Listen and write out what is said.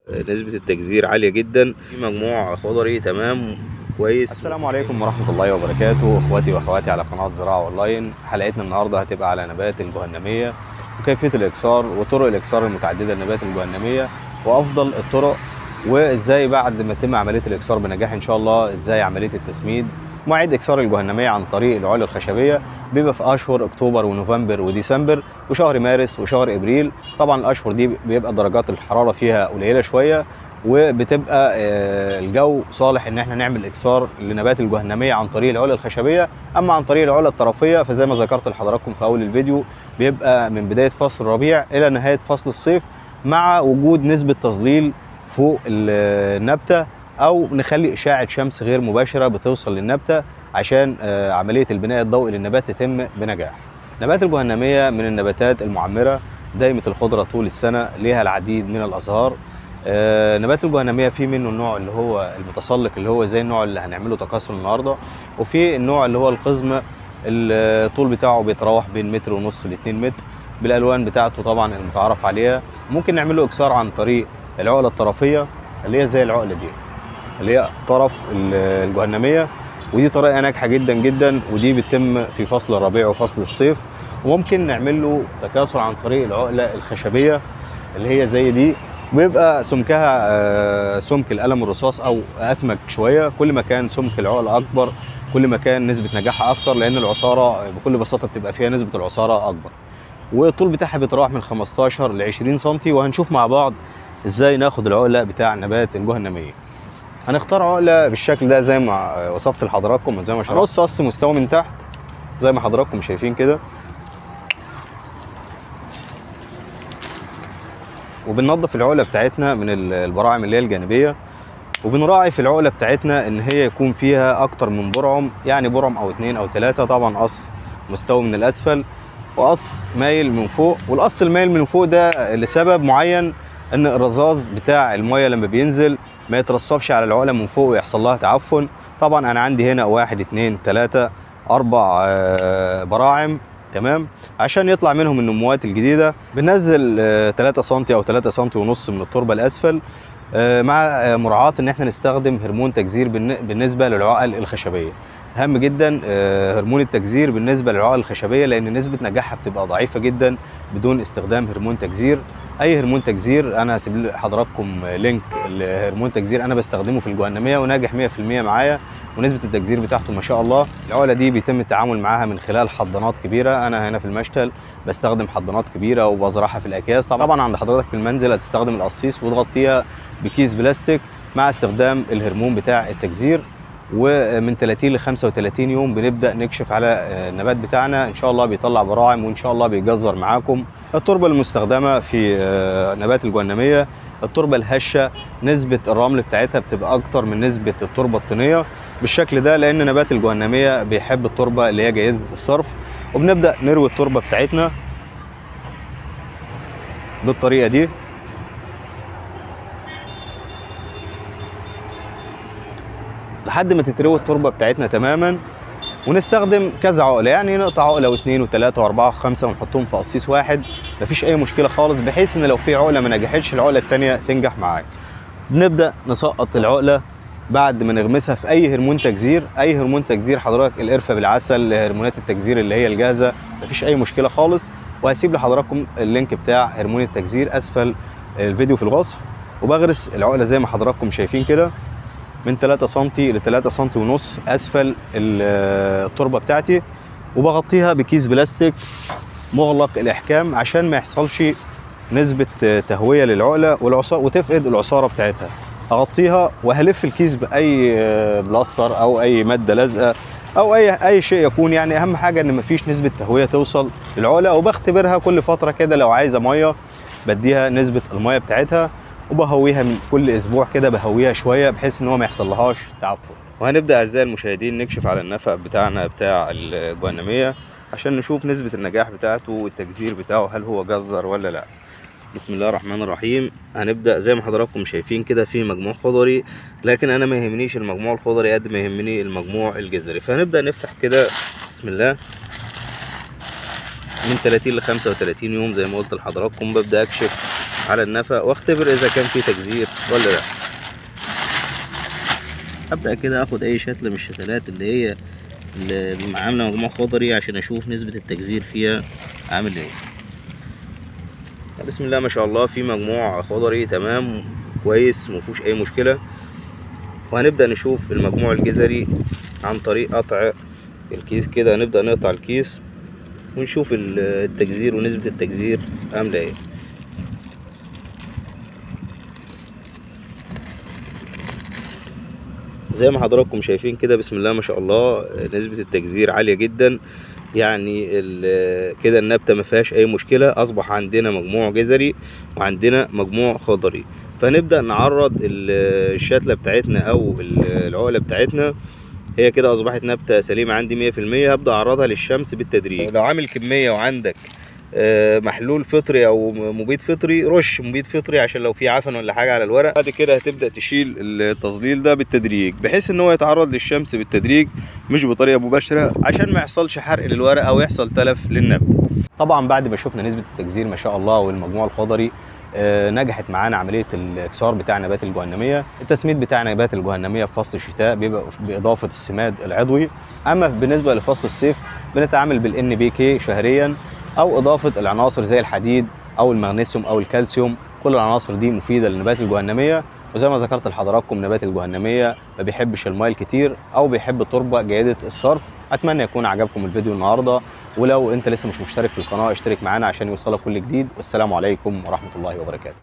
نسبة التجزير عالية جدا في مجموع خضري تمام كويس السلام عليكم ورحمة الله وبركاته اخواتي واخواتي على قناة زراعة اونلاين حلقتنا النهاردة هتبقى على نبات الجهنمية وكيفية الاكسار وطرق الاكسار المتعددة لنبات الجهنمية وافضل الطرق وازاي بعد ما تتم عملية الاكسار بنجاح ان شاء الله ازاي عملية التسميد مواعيد اكسار الجهنمية عن طريق العلى الخشبية بيبقى في اشهر اكتوبر ونوفمبر وديسمبر وشهر مارس وشهر ابريل طبعا الاشهر دي بيبقى درجات الحرارة فيها قليلة شوية وبتبقى آه، الجو صالح ان احنا نعمل اكسار لنبات الجهنميه عن طريق العلا الخشبيه اما عن طريق العلا الطرفيه فزي ما ذكرت لحضراتكم في اول الفيديو بيبقى من بدايه فصل الربيع الى نهايه فصل الصيف مع وجود نسبه تظليل فوق ال- النبته او نخلي اشعه شمس غير مباشره بتوصل للنبته عشان آه، عمليه البناء الضوئي للنبات تتم بنجاح نبات الجهنميه من النباتات المعمره دايمه الخضره طول السنه ليها العديد من الازهار آه، نبات الجهنميه في منه النوع اللي هو المتسلق اللي هو زي النوع اللي هنعمله تكاثر النهارده وفي النوع اللي هو القزم الطول بتاعه بيتراوح بين متر ونص ل 2 متر بالالوان بتاعته طبعا المتعارف عليها ممكن نعمل له اكسار عن طريق العقله الطرفيه اللي هي زي العقله دي اللي هي طرف ال- الجهنميه ودي طريقه ناجحه جدا جدا ودي بتتم في فصل الربيع وفصل الصيف وممكن نعمل له تكاثر عن طريق العقله الخشبيه اللي هي زي دي ويبقى سمكها آه، سمك القلم الرصاص او اسمك شويه كل ما كان سمك العقله اكبر كل ما كان نسبه نجاحها اكتر لان العصاره بكل بساطه بتبقى فيها نسبه العصاره اكبر والطول بتاعها بيتراوح من 15 ل 20 سم وهنشوف مع بعض ازاي ناخد العقله بتاع نبات الجهنميه هنختار عقله بالشكل ده زي ما وصفت لحضراتكم وزي ما شرحت نص قص مستوى من تحت زي ما حضراتكم شايفين كده وبننظف العقله بتاعتنا من ال- البراعم اللي هي الجانبيه وبنراعي في العقله بتاعتنا ان هي يكون فيها اكتر من برعم يعني برعم او اتنين او تلاته طبعا قص مستوي من الاسفل وقص مايل من فوق والقص المايل من فوق ده لسبب معين ان الرذاذ بتاع الميه لما بينزل ما يترسبش على العقله من فوق ويحصل لها تعفن طبعا انا عندي هنا واحد اتنين تلاته اربع آه، براعم تمام عشان يطلع منهم النموات الجديده بننزل آه، 3 سم او 3 سم ونص من التربه الاسفل آه، مع آه، مراعاه ان احنا نستخدم هرمون تجزير بالن- بالنسبه للعقل الخشبيه هام جدا آه، هرمون التجزير بالنسبه للعقل الخشبيه لان نسبه نجاحها بتبقى ضعيفه جدا بدون استخدام هرمون تجزير اي هرمون تجزير انا هسيب لحضراتكم لينك لهرمون تجزير انا بستخدمه في الجهنميه وناجح 100% معايا ونسبه التجزير بتاعته ما شاء الله العقله دي بيتم التعامل معاها من خلال حضانات كبيره انا هنا في المشتل بستخدم حضانات كبيره وبزرعها في الاكياس طبعا عند حضرتك في المنزل هتستخدم القصيص وتغطيها بكيس بلاستيك مع استخدام الهرمون بتاع التجزير ومن 30 ل 35 يوم بنبدا نكشف على النبات بتاعنا ان شاء الله بيطلع براعم وان شاء الله بيجزر معاكم التربه المستخدمه في آه، نبات الجهنميه التربه الهشه نسبه الرمل بتاعتها بتبقى اكتر من نسبه التربه الطينيه بالشكل ده لان نبات الجهنميه بيحب التربه اللي هي جيده الصرف وبنبدا نروي التربه بتاعتنا بالطريقه دي لحد ما تتروي التربه بتاعتنا تماما ونستخدم كذا عقله يعني نقطع عقله واثنين وثلاثه واربعه وخمسه ونحطهم في قصيص واحد مفيش اي مشكله خالص بحيث ان لو في عقله ما نجحتش العقله الثانيه تنجح معاك بنبدا نسقط العقله بعد ما نغمسها في اي هرمون تجزير اي هرمون تجزير حضرتك القرفه بالعسل هرمونات التجزير اللي هي الجاهزه مفيش اي مشكله خالص وهسيب لحضراتكم اللينك بتاع هرمون التجزير اسفل الفيديو في الوصف وبغرس العقله زي ما حضراتكم شايفين كده من 3 سم ل 3 سم ونص اسفل ال- التربه بتاعتي وبغطيها بكيس بلاستيك مغلق الاحكام عشان ما يحصلش نسبه تهويه للعقله والعصا وتفقد العصاره بتاعتها اغطيها وهلف الكيس باي بلاستر او اي ماده لازقه او اي اي شيء يكون يعني اهم حاجه ان مفيش نسبه تهويه توصل للعقله وبختبرها كل فتره كده لو عايزه ميه بديها نسبه الميه بتاعتها وبهويها من كل اسبوع كده بهويها شويه بحيث ان هو ما يحصلهاش تعفن وهنبدا اعزائي المشاهدين نكشف على النفق بتاعنا بتاع الجهنميه عشان نشوف نسبه النجاح بتاعته والتجزير بتاعه هل هو جزر ولا لا بسم الله الرحمن الرحيم هنبدا زي ما حضراتكم شايفين كده في مجموع خضري لكن انا ما يهمنيش المجموع الخضري قد ما يهمني المجموع الجذري فهنبدا نفتح كده بسم الله من 30 ل 35 يوم زي ما قلت لحضراتكم ببدا اكشف على النفق واختبر اذا كان في تجذير ولا لا ابدا كده اخد اي شتله من الشتلات اللي هي اللي عامله مجموع خضري عشان اشوف نسبه التجذير فيها عامل ايه بسم الله ما شاء الله في مجموع خضري تمام كويس مفيهوش اي مشكله وهنبدا نشوف المجموع الجذري عن طريق قطع الكيس كده هنبدا نقطع الكيس ونشوف التجذير ونسبه التجذير عامله ايه زي ما حضراتكم شايفين كده بسم الله ما شاء الله نسبة التجذير عالية جدا يعني كده النبتة ما فيهاش اي مشكلة اصبح عندنا مجموع جذري وعندنا مجموع خضري فنبدأ نعرض الشتلة بتاعتنا او العقلة بتاعتنا هي كده اصبحت نبتة سليمة عندي مية في المية هبدأ اعرضها للشمس بالتدريج لو عامل كمية وعندك محلول فطري او مبيد فطري رش مبيد فطري عشان لو في عفن ولا حاجه على الورق بعد كده هتبدا تشيل التظليل ده بالتدريج بحيث ان هو يتعرض للشمس بالتدريج مش بطريقه مباشره عشان ما يحصلش حرق للورق او يحصل تلف للنبت طبعا بعد ما شفنا نسبه التجذير ما شاء الله والمجموع الخضري آه نجحت معانا عمليه الاكسار بتاع نبات الجهنميه التسميد بتاع نبات الجهنميه في فصل الشتاء بيبقى باضافه السماد العضوي اما بالنسبه لفصل الصيف بنتعامل بالان بي كي شهريا او اضافه العناصر زي الحديد او المغنيسيوم او الكالسيوم كل العناصر دي مفيده للنبات الجهنميه وزي ما ذكرت لحضراتكم نبات الجهنميه ما بيحبش الماء الكتير او بيحب التربه جيده الصرف اتمنى يكون عجبكم الفيديو النهارده ولو انت لسه مش مشترك في القناه اشترك معانا عشان يوصلك كل جديد والسلام عليكم ورحمه الله وبركاته